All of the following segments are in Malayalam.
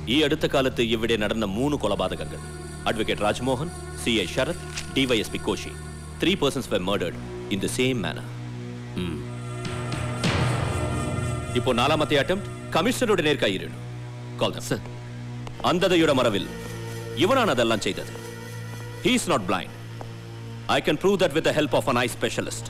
ഈ അടുത്ത കാലത്ത് ഇവിടെ നടന്ന മൂന്ന് കൊലപാതകങ്ങൾ advocate Rajmohan C I Sharath DYSP Koshy three persons were murdered in the same manner ഇപ്പോ നാലാമത്തെ അറ്റംപ്റ്റ് കമ്മീഷണറുടെ നേർക്കായിരുന്നു കോൾ സർ അന്ധതയുടെ മറവിൽ ഇവനാണ് അതെല്ലാം ചെയ്തത് he's not blind I can prove that with the help of an eye specialist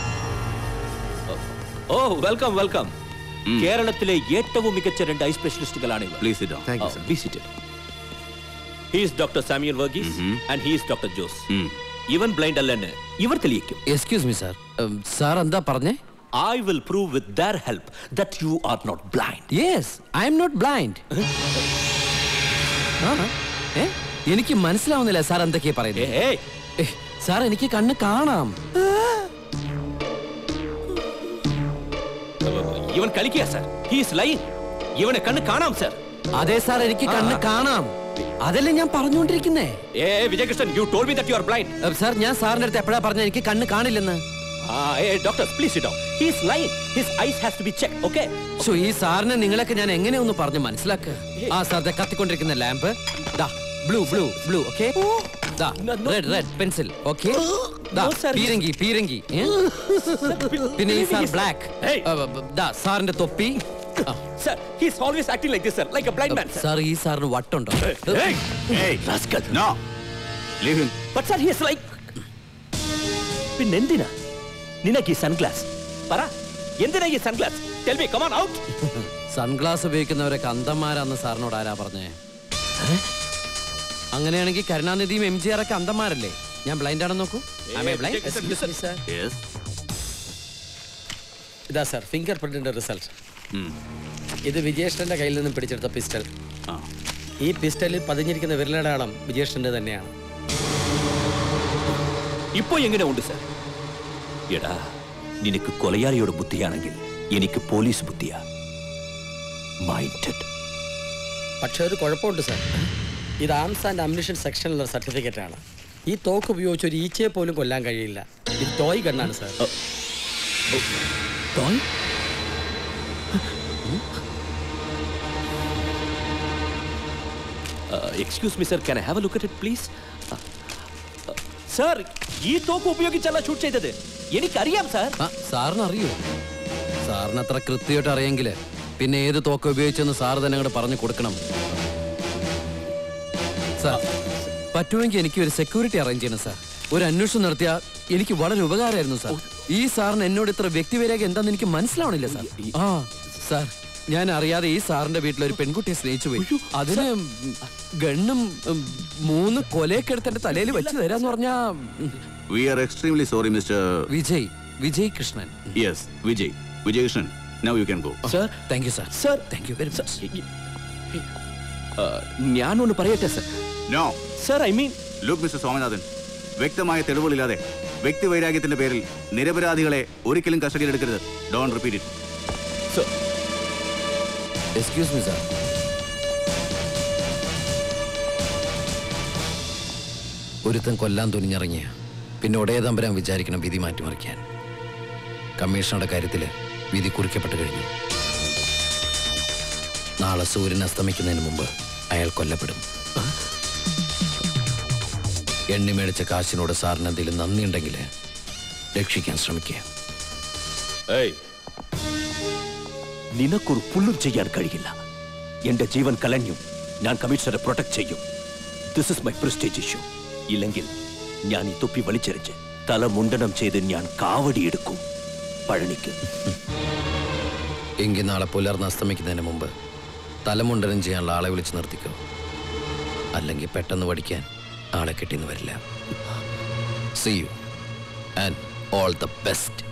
oh welcome welcome കേരളത്തിലെ ഏറ്റവും മികച്ച രണ്ട് ഐ സ്പെഷ്യലിസ്റ്റുകളാണ് ഇവർ please sit Thank you, sir. Visited he's doctor Samuel Varghese and he's doctor Jose ഇവൻ ബ്ലൈൻഡ് അല്ലെന്ന് ഇവർ തെളിയിക്കും എക്സ്ക്യൂസ് മീ സാർ സാർ എന്താ പറഞ്ഞേ I will prove with the help that you are not blind yes I'm not blind എനിക്ക് മനസ്സിലാവുന്നില്ല സാർ എന്തൊക്കെയാ പറയുന്നത് ഏ, സാർ എനിക്ക് കണ്ണ് കാണാം ഇവൻ കളിക്കുക സർ ഹീസ് ലൈൻ ഇവനെ കണ്ണ് കാണാം സർ അതെ സാർ എനിക്ക് കണ്ണ് കാണാം അതല്ലേ ഞാൻ പറഞ്ഞുകൊണ്ടിരിക്കുന്നേ ഏ Vijayakrishnan you told me that you are blind ഏ, സാർ ഞാൻ സാറിന്റെ അടുത്ത് എപ്പോഴാ പറഞ്ഞ എനിക്ക് കണ്ണ് കാണില്ലെന്ന് doctor please sit down he's lying his eyes has to be check okay so ഈ സാറിനെ നിങ്ങളൊക്കെ ഞാൻ എങ്ങനെ ഒന്ന് പറഞ്ഞ് മനസ്സിലാക്കുക ആ സാർ ദേ കത്തിക്കൊണ്ടിരിക്കുന്ന ലാമ്പ് ദാ ബ്ലൂ ബ്ലൂ ബ്ലൂ ഓക്കെ ദാ റെഡ് റെഡ് പെൻസിൽ ഓക്കെ ദാ No, sir. പീരങ്കി പീരങ്കി ഏ? പിന്നെ ഈ സാർ ബ്ലാക്ക് Hey. ദാ സാറിന്റെ തൊപ്പി ആ, sir he's always acting like this sir like a blind man sir sir ഈ സാറിന് വട്ടുണ്ടോ rascal no leave him but sir he's like പിന്നെന്തിനാ നിനക്ക് ഈ സൺഗ്ലാസ് പറ എന്തിനാ ഈ sunglass tell me come on out sunglass ഉപയോഗിക്കുന്നവരൊക്കെ അന്തന്മാരാന്ന് സാറിനോട് ആരാ പറഞ്ഞേ അങ്ങനെയാണെങ്കിൽ കരുണാനിധിയും എം ജി ആർ ഒക്കെ അന്തന്മാരല്ലേ ഞാൻ ബ്ലൈൻഡ് ആണെന്ന് നോക്കൂ Am I blind? യെസ് ഇതാ സാർ ഫിംഗർ പ്രിന്റിന്റെ റിസൾട്ട് ഇത് വിജയേഷ്ടന്റെ കയ്യിൽ നിന്നും പിടിച്ചെടുത്ത പിസ്റ്റൽ ആ ഈ പിസ്റ്റലിൽ പതിഞ്ഞിരിക്കുന്ന വിരലടയാളം വിജയേഷ്ടന്റെ തന്നെയാണ് ഇപ്പോ എങ്ങനെ ഉണ്ട് സർ എടാ നിനക്ക് കൊലയാളിയുടെ ബുദ്ധിയാണെങ്കിൽ എനിക്ക് പോലീസ് ബുദ്ധിയാ മൈൻഡഡ് പക്ഷെ ഒരു കുഴപ്പമുണ്ട് സാർ ഇത് ആംസ് ആൻഡ് അമ്യൂണിഷൻ സെക്ഷനിലുള്ള സർട്ടിഫിക്കറ്റ് ആണ് ഈ തോക്ക് ഉപയോഗിച്ച് ഒരു ഈച്ചയെ പോലും കൊല്ലാൻ കഴിയില്ല ഇത് ടോയ് ഗണ്ണാണ് sir excuse me sir can I have a look at it please sir ഈ തോക്ക് ഉപയോഗിച്ചല്ല ഷൂട്ട് ചെയ്തത് എനിക്കറിയാം സർ ആ സാറിന് അറിയോ സാറിന് അത്ര കൃത്യമായിട്ട് അറിയെങ്കിൽ പിന്നെ ഏത് തോക്ക ഉപയോഗിച്ചെന്ന് സാറ് തന്നെ അങ്ങോട്ട് പറഞ്ഞു കൊടുക്കണം സാർ പറ്റുമെങ്കിൽ എനിക്ക് ഒരു സെക്യൂരിറ്റി അറേഞ്ച് ചെയ്യണം സാർ ഒരു അന്വേഷണം നടത്തിയാൽ എനിക്ക് വളരെ ഉപകാരമായിരുന്നു സാർ ഈ സാറിന് എന്നോട് ഇത്ര വ്യക്തിപരേഖ എന്താന്ന് എനിക്ക് മനസ്സിലാവണില്ല സാർ ആ സാർ ഞാൻ അറിയാതെ ഈ സാറിന്റെ വീട്ടിൽ ഒരു പെൺകുട്ടിയെ സ്നേഹിച്ചു പോയി അതിന് ഗണ്ണും ഉം, മൂന്ന് കൊലയൊക്കെ എടുത്ത് എന്റെ തലയിൽ വെച്ച് തരാന്ന് പറഞ്ഞാ hmm, we are extremely sorry mister Vijay Vijay Krishnan yes Vijay Vijayakrishnan now you can go sir thank you sir sir thank you very much ഞാനൊന്ന് പറയട്ടെ sir no sir I mean look mister Swaminathan വ്യക്തമായ തെളിവുകളില്ലാതെ വ്യക്തിവൈരാഗ്യത്തിന്റെ പേരിൽ നിരപരാധികളെ ഒരിക്കലും കസ്റ്റഡിയിലെടുക്കരുത് don't repeat it sir excuse me sir ഒരുത്തൻ കൊല്ലാൻ തുനിഞ്ഞിറങ്ങിയ പിന്നെ ഉടയ തമ്പരാൻ വിചാരിക്കണം വിധി മാറ്റിമറിക്കാൻ കമ്മീഷണറുടെ കാര്യത്തിൽ വിധി കുറിക്കപ്പെട്ട് കഴിഞ്ഞു നാളെ സൂര്യൻ അസ്തമിക്കുന്നതിന് മുമ്പ് അയാൾ കൊല്ലപ്പെടും എണ്ണി മേടിച്ച കാശിനോട് സാറിന് എന്തെങ്കിലും നന്ദിയുണ്ടെങ്കിൽ രക്ഷിക്കാൻ ശ്രമിക്കുക ഏയ് നിനക്കൊരു പുല്ലും ചെയ്യാൻ കഴിയില്ല എന്റെ ജീവൻ കലഞ്ഞു ഞാൻ കമ്മീഷണറെ പ്രൊട്ടക്ട് ചെയ്യും this is my prestige issue ഇല്ലെങ്കിൽ ഞാൻ ഈ തൊപ്പി വലിച്ചെറിച്ച് തല മുണ്ടനം ചെയ്ത് ഞാൻ കാവടിയെടുക്കും പഴനിക്ക് എങ്കിൽ നാളെ പുലർന്ന് അസ്തമിക്കുന്നതിന് മുമ്പ് തലമുണ്ടനം ചെയ്യാനുള്ള ആളെ വിളിച്ച് നിർത്തിക്കോ അല്ലെങ്കിൽ പെട്ടെന്ന് പഠിക്കാൻ ആളെ കിട്ടിയെന്ന് വരില്ല see you and all the best